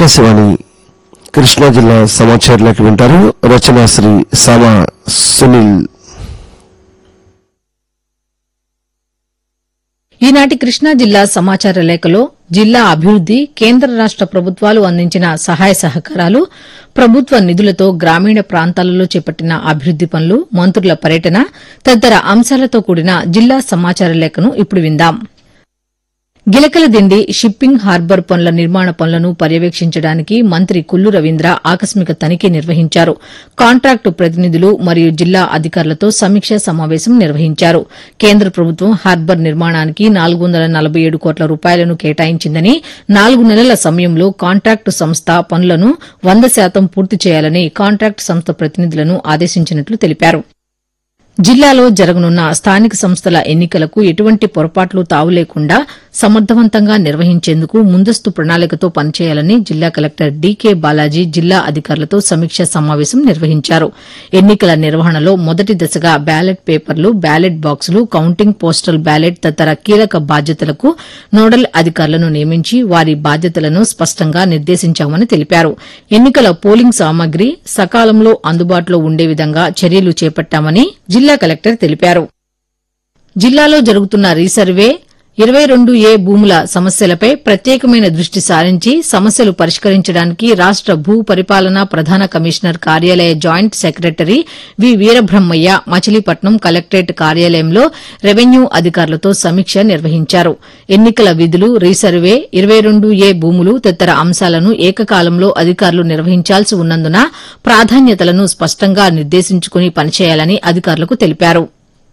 ఆకాశవాణి కృష్ణా జిల్లా సమాచారాలకు వింటారు రచన శ్రీ సామా సునీల్ ఈనాటి కృష్ణా జిల్లా సమాచార లేఖలో జిల్లా అభివృద్ది కేంద్ర రాష్ట ప్రభుత్వాలు అందించిన సహాయ సహకారాలు ప్రభుత్వ నిధులతో గ్రామీణ ప్రాంతాలలో చేపట్టిన అభివృద్ది పనులు మంత్రుల పర్యటన తదితర అంశాలతో కూడిన జిల్లా సమాచార లేఖను ఇప్పుడు విందాం గిలకల దిండి షిప్పింగ్ హార్బర్ పనుల నిర్మాణ పనులను పర్యవేక్షించడానికి మంత్రి కుల్లు రవీంద్ర ఆకస్మిక తనిఖీ నిర్వహించారు కాంట్రాక్టు ప్రతినిధులు మరియు జిల్లా అధికారులతో సమీక్షా సమావేశం నిర్వహించారు కేంద్ర ప్రభుత్వం హార్బర్ నిర్మాణానికి నాలుగు వందల నలభై ఏడు కోట్ల రూపాయలను కేటాయించిందని నాలుగు నెలల సమయంలో కాంట్రాక్టు సంస్థ పనులను వంద శాతం పూర్తి చేయాలని కాంట్రాక్టు సంస్థ ప్రతినిధులను ఆదేశించినట్లు తెలిపారు జిల్లాలో జరగనున్న స్థానిక సంస్థల ఎన్నికలకు ఎటువంటి పొరపాట్లు తావు లేకుండా సమర్థవంతంగా నిర్వహించేందుకు ముందస్తు ప్రణాళికతో పనిచేయాలని జిల్లా కలెక్టర్ డీకే బాలాజీ జిల్లా అధికారులతో సమీక్షా సమావేశం నిర్వహించారు ఎన్నికల నిర్వహణలో మొదటి దశగా బ్యాలెట్ పేపర్లు బ్యాలెట్ బాక్సులు కౌంటింగ్ పోస్టల్ బ్యాలెట్ తదితర కీలక బాధ్యతలకు నోడల్ అధికారులను నియమించి వారి బాధ్యతలను స్పష్టంగా నిర్దేశించామని తెలిపారు ఎన్నికల పోలింగ్ సామగ్రి సకాలంలో అందుబాటులో ఉండే విధంగా చర్యలు చేపట్టామని జిల్లా కలెక్టర్ తెలిపారు జిల్లాలో జరుగుతున్న రీసర్వే ఇరవై రెండు ఏ భూముల సమస్యలపై ప్రత్యేకమైన దృష్టి సారించి సమస్యలు పరిష్కరించడానికి రాష్ట భూ పరిపాలన ప్రధాన కమిషనర్ కార్యాలయ joint secretary V Veerabrahmaiah Machilipatnam collectorate కార్యాలయంలో రెవెన్యూ అధికారులతో సమీక్ష నిర్వహించారు ఎన్నికల విధులు రీసర్వే ఇరవై రెండు ఏ భూములు తదితర అంశాలను ఏకకాలంలో అధికారులు నిర్వహించాల్సి ఉన్నందున ప్రాధాన్యతలను స్పష్టంగా నిర్దేశించుకుని పనిచేయాలని అధికారులకు తెలిపారు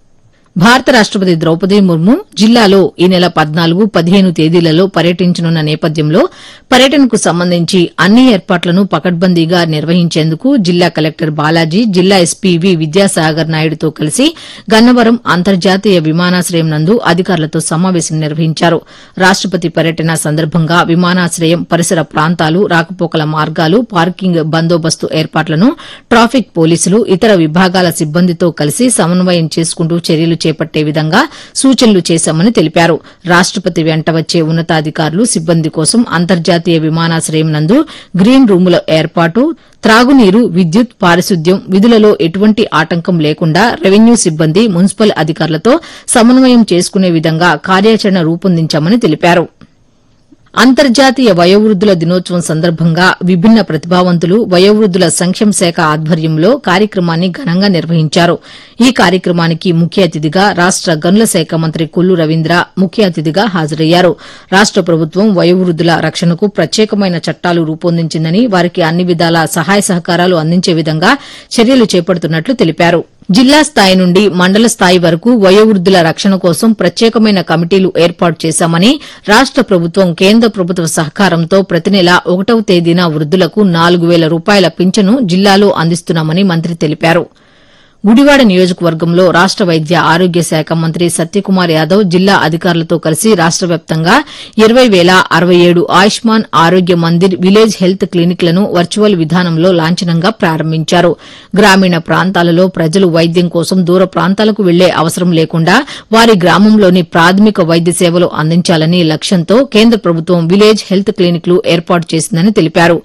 భారత రాష్టపతి ద్రౌపది ముర్ము జిల్లాలో ఈ నెల పద్నాలుగు పదిహేను తేదీలలో పర్యటించనున్న నేపథ్యంలో పర్యటనకు సంబంధించి అన్ని ఏర్పాట్లను పకడ్బందీగా నిర్వహించేందుకు జిల్లా కలెక్టర్ బాలాజీ జిల్లా ఎస్పీ వి విద్యాసాగర్ నాయుడుతో కలిసి గన్నవరం అంతర్జాతీయ విమానాశ్రయం నందు అధికారులతో సమావేశం నిర్వహించారు రాష్టపతి పర్యటన సందర్భంగా విమానాశ్రయం పరిసర ప్రాంతాలు రాకపోకల మార్గాలు పార్కింగ్ బందోబస్తు ఏర్పాట్లను ట్రాఫిక్ పోలీసులు ఇతర విభాగాల సిబ్బందితో కలిసి సమన్వయం చేసుకుంటూ చర్యలు చేపట్టే విధంగా సూచనలు చేశామని తెలిపారు రాష్టపతి వెంట వచ్చే ఉన్నతాధికారులు సిబ్బంది కోసం అంతర్జాతీయ విమానాశ్రయం నందు గ్రీన్ రూముల ఏర్పాటు త్రాగునీరు విద్యుత్ పారిశుద్ధ్యం విధులలో ఎటువంటి ఆటంకం లేకుండా రెవెన్యూ సిబ్బంది మున్సిపల్ అధికారులతో సమన్వయం చేసుకునే విధంగా కార్యాచరణ రూపొందించామని తెలిపారు అంతర్జాతీయ వయోవృద్దుల దినోత్సవం సందర్భంగా విభిన్న ప్రతిభావంతులు వయోవృద్దుల సంక్షేమ శాఖ ఆధ్వర్యంలో కార్యక్రమాన్ని ఘనంగా నిర్వహించారు ఈ కార్యక్రమానికి ముఖ్య అతిథిగా రాష్ట గనుల శాఖ మంత్రి కొల్లు రవీంద్ర ముఖ్య అతిథిగా హాజరయ్యారు రాష్ట ప్రభుత్వం వయోవృద్దుల రక్షణకు ప్రత్యేకమైన చట్టాలు రూపొందించిందని వారికి అన్ని విధాల సహాయ సహకారాలు అందించే విధంగా చర్యలు చేపడుతున్నట్లు తెలిపారు జిల్లా స్థాయి నుండి మండల స్థాయి వరకు వయోవృద్దుల రక్షణ కోసం ప్రత్యేకమైన కమిటీలు ఏర్పాటు చేశామని రాష్ట ప్రభుత్వం కేంద్ర ప్రభుత్వ సహకారంతో ప్రతి నెల ఒకటవ తేదీన వృద్దులకు నాలుగు వేల రూపాయల పింఛను జిల్లాలో అందిస్తున్నామని మంత్రి తెలిపారు గుడివాడ నియోజకవర్గంలో రాష్ట వైద్య ఆరోగ్య శాఖ మంత్రి సత్యకుమార్ యాదవ్ జిల్లా అధికారులతో కలిసి రాష్ట వ్యాప్తంగా ఇరవై వేల అరవై ఏడు ఆయుష్మాన్ ఆరోగ్య మందిర్ విలేజ్ హెల్త్ క్లినిక్లను వర్చువల్ విధానంలో లాంఛనంగా ప్రారంభించారు గ్రామీణ ప్రాంతాలలో ప్రజలు వైద్యం కోసం దూర ప్రాంతాలకు వెళ్లే అవసరం లేకుండా వారి గ్రామంలోని ప్రాథమిక వైద్య సేవలు అందించాలని లక్ష్యంతో కేంద్ర ప్రభుత్వం విలేజ్ హెల్త్ క్లినిక్లు ఏర్పాటు చేసిందని తెలిపారు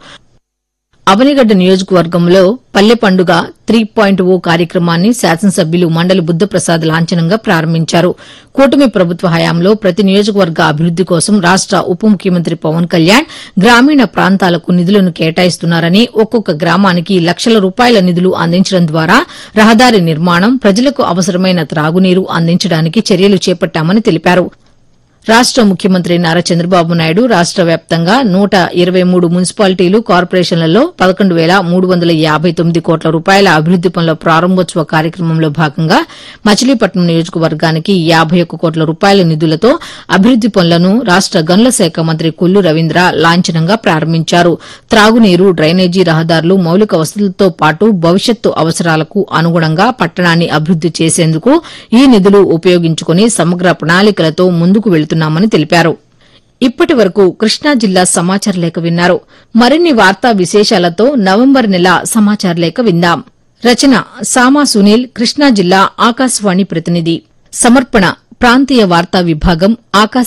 అవనిగడ్డ నియోజకవర్గంలో పల్లె పండుగ త్రీ పాయింట్ ఓ కార్యక్రమాన్ని శాసనసభ్యులు మండలి బుద్దప్రసాద్ లాంఛనంగా ప్రారంభించారు కూటమి ప్రభుత్వ హయాంలో ప్రతి నియోజకవర్గ అభివృద్ది కోసం రాష్ట ఉప ముఖ్యమంత్రి పవన్ కళ్యాణ్ గ్రామీణ ప్రాంతాలకు నిధులను కేటాయిస్తున్నారని ఒక్కొక్క గ్రామానికి లక్షల రూపాయల నిధులు అందించడం ద్వారా రహదారి నిర్మాణం ప్రజలకు అవసరమైన త్రాగునీరు అందించడానికి చర్యలు చేపట్టామని తెలిపారు రాష్ట ముఖ్యమంత్రి నారా చంద్రబాబు నాయుడు రాష్ట వ్యాప్తంగా నూట ఇరవై మూడు మున్సిపాలిటీలు కార్పొరేషన్లలో పదకొండు వేల మూడు వందల యాబై తొమ్మిది కోట్ల రూపాయల అభివృద్ది పనుల ప్రారంభోత్సవ కార్యక్రమంలో భాగంగా మచిలీపట్నం నియోజకవర్గానికి యాబై ఒక్క కోట్ల రూపాయల నిధులతో అభివృద్ది పనులను రాష్ట గనుల శాఖ మంత్రి కొల్లు రవీంద్ర లాంఛనంగా ప్రారంభించారు త్రాగునీరు డ్రైనేజీ రహదారులు మౌలిక వసతులతో పాటు భవిష్యత్తు అవసరాలకు అనుగుణంగా పట్టణాన్ని అభివృద్ది చేసేందుకు ఈ నిధులు ఉపయోగించుకుని సమగ్ర ప్రణాళికలతో ముందుకు వెళుతున్నామని తెలిపారు ఇప్పటి వరకు కృష్ణా జిల్లా సమాచార లేఖ విన్నారు మరిన్ని వార్తా విశేషాలతో నవంబర్ నెల సమాచార లేఖ విందాం రచన సామా సునీల్ కృష్ణా జిల్లా ఆకాశవాణి ప్రతినిధి సమర్పణ ప్రాంతీయ వార్తా విభాగం ఆకాశ